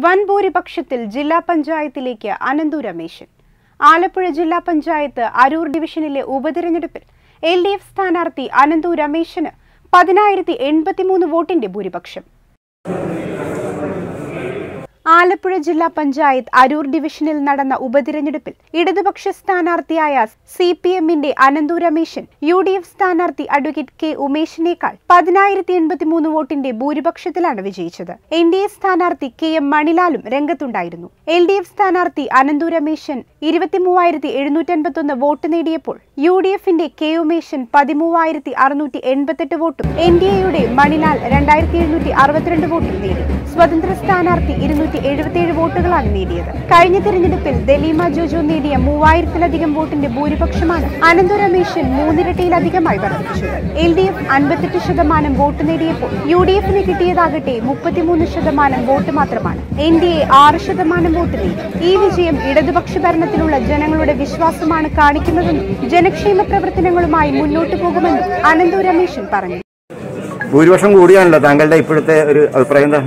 വൻ ഭൂരിപക്ഷത്തിൽ ജില്ലാ പഞ്ചായത്തിലേക്ക് അനന്തു രമേശൻ ആലപ്പുഴ ജില്ലാ പഞ്ചായത്ത് അരൂർ ഡിവിഷനിലെ ഉപതിരഞ്ഞെടുപ്പിൽ എൽ ഡി എഫ് സ്ഥാനാർത്ഥി അനന്തു രമേശന് പതിനായിരത്തി എൺപത്തിമൂന്ന് വോട്ടിന്റെ ഭൂരിപക്ഷം ആലപ്പുഴ ജില്ലാ പഞ്ചായത്ത് അരൂർ ഡിവിഷനിൽ നടന്ന ഉപതിരഞ്ഞെടുപ്പിൽ ഇടതുപക്ഷ സ്ഥാനാർത്ഥിയായ സി പി എമ്മിന്റെ Ananthu Rameshan U D F സ്ഥാനാർത്ഥി അഡ്വക്കേറ്റ് കെ ഉമേഷിനേക്കാൾ പതിനായിരത്തി എൺപത്തിമൂന്ന് വോട്ടിന്റെ ഭൂരിപക്ഷത്തിലാണ് വിജയിച്ചത് എൻ ഡി എ സ്ഥാനാർത്ഥി കെ എം മണിലാലും രംഗത്തുണ്ടായിരുന്നു എൽ ഡി എഫ് സ്ഥാനാർത്ഥി അനന്തു രമേശൻ ഇരുപത്തിമൂവായിരത്തി എഴുന്നൂറ്റി അൻപത്തൊന്ന് വോട്ട് നേടിയപ്പോൾ യു ഡി എഫിന്റെ കെ ഉമേശൻ പതിമൂവായിരത്തി അറുന്നൂറ്റി എൺപത്തെട്ട് വോട്ടും എൻ ഡി എയുടെ മണിലാൽ രണ്ടായിരത്തി എഴുന്നൂറ്റി അറുപത്തിരണ്ട് വോട്ടും നേടി സ്വതന്ത്ര സ്ഥാനാർത്ഥി ഇരുന്നൂറ്റി എഴുപത്തിയേഴ് വോട്ടുകളാണ് നേടിയത് കഴിഞ്ഞ തിരഞ്ഞെടുപ്പിൽ ദലീമ ജോജോ നേടിയ മൂവായിരത്തിലധികം വോട്ടിന്റെ ഭൂരിപക്ഷമാണ് അനന്തു രമേശൻ മൂന്നിരട്ടിയിലധികമായി വർദ്ധിപ്പിച്ചത് എൽ ഡി എഫ് അൻപത്തെട്ട് ശതമാനം വോട്ട് നേടിയപ്പോൾ യു ഡി എഫിന് കിട്ടിയതാകട്ടെ മുപ്പത്തിമൂന്ന് ശതമാനം വോട്ട് മാത്രമാണ് എൻ ഡി എ ആറ് ശതമാനം വോട്ട് നേടി ഈ വിജയം ഇടതുപക്ഷ ഭരണത്തിലുള്ള ജനങ്ങളുടെ വിശ്വാസമാണ് കാണിക്കുന്നതെന്നും ജനക്ഷേമ പ്രവർത്തനങ്ങളുമായി മുന്നോട്ടു പോകുമെന്നും അനന്തു രമേശൻ പറഞ്ഞു ഭൂരിപക്ഷം കൂടിയാണല്ലോ താങ്കളുടെ ഇപ്പോഴത്തെ ഒരു അഭിപ്രായം എന്താ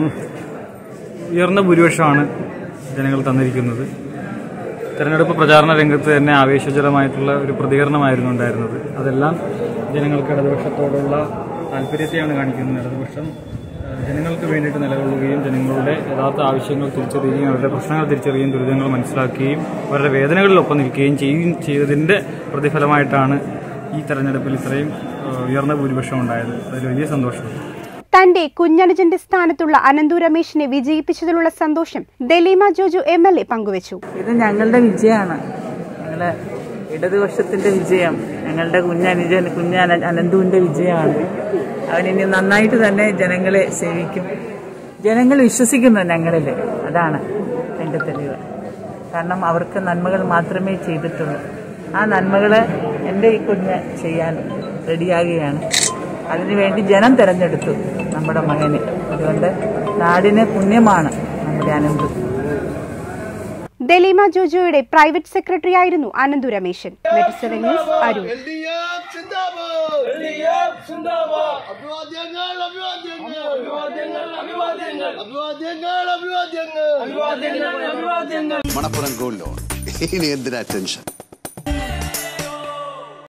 ഉയർന്ന ഭൂരിപക്ഷമാണ് ജനങ്ങൾ തന്നിരിക്കുന്നത് തെരഞ്ഞെടുപ്പ് പ്രചാരണ രംഗത്ത് തന്നെ ആവേശജലമായിട്ടുള്ള ഒരു പ്രതികരണമായിരുന്നു ഉണ്ടായിരുന്നത് അതെല്ലാം ജനങ്ങൾക്ക് ഇടതുപക്ഷത്തോടുള്ള താല്പര്യത്തെയാണ് കാണിക്കുന്നത് ഇടതുപക്ഷം ഏഹ്, ജനങ്ങൾക്ക് വേണ്ടിയിട്ട് നിലകൊള്ളുകയും ജനങ്ങളുടെ യഥാർത്ഥ ആവശ്യങ്ങൾ തിരിച്ചറിയുകയും അവരുടെ പ്രശ്നങ്ങൾ തിരിച്ചറിയുകയും ദുരിതങ്ങൾ മനസ്സിലാക്കുകയും അവരുടെ വേദനകളിലൊപ്പം നിൽക്കുകയും ചെയ്യും ചെയ്തതിന്റെ പ്രതിഫലമായിട്ടാണ് ഈ തെരഞ്ഞെടുപ്പിൽ ഇത്രയും ഏഹ്, ഉയർന്ന ഭൂരിപക്ഷം ഉണ്ടായത് അതിൽ വലിയ സന്തോഷമുണ്ട് തന്റെ കുഞ്ഞനുജന്റെ സ്ഥാനത്തുള്ള അനന്തു രമേശിനെ വിജയിപ്പിച്ചതിലുള്ള സന്തോഷം Daleema Joju M L A പങ്കുവച്ചു ഇത് ഞങ്ങളുടെ വിജയമാണ് ഞങ്ങള് ഇടതുപക്ഷത്തിന്റെ വിജയം ഞങ്ങളുടെ കുഞ്ഞനുജൻ കുഞ്ഞന അനന്തുവിന്റെ വിജയമാണ് അവനിനി നന്നായിട്ട് തന്നെ ജനങ്ങളെ സേവിക്കും ജനങ്ങൾ വിശ്വസിക്കുന്നു ഞങ്ങളിൽ അതാണ് അതിന്റെ തെളിവ് കാരണം അവർക്ക് നന്മകൾ മാത്രമേ ചെയ്തിട്ടുള്ളൂ ആ നന്മകൾ എൻ്റെ ഈ കുഞ്ഞ് ചെയ്യാൻ റെഡിയാകുകയാണ് അതിനുവേണ്ടി ജനം തിരഞ്ഞെടുത്തു നമ്മുടെ മകനെ അതുകൊണ്ട് നാടിന് പുണ്യമാണ് നമ്മുടെ അനന്തു ദലീമ ജോജോയുടെ പ്രൈവറ്റ് സെക്രട്ടറി ആയിരുന്നു Ananthu Rameshan Madison news Aroor LDF സിന്ദാബാദ് എൽഡിഎഫ് സിന്ദാബാദ് അഭിവാദ്യങ്ങൾ അഭിവാദ്യങ്ങൾ അഭിവാദ്യങ്ങൾ അഭിവാദ്യങ്ങൾ അഭിവാദ്യങ്ങൾ അഭിവാദ്യങ്ങൾ അഭിവാദ്യങ്ങൾ അഭിവാദ്യങ്ങൾ മണപ്പുറം ഗോൾഡ് ലോൺ ഇനി എന്തിനാ ടെൻഷൻ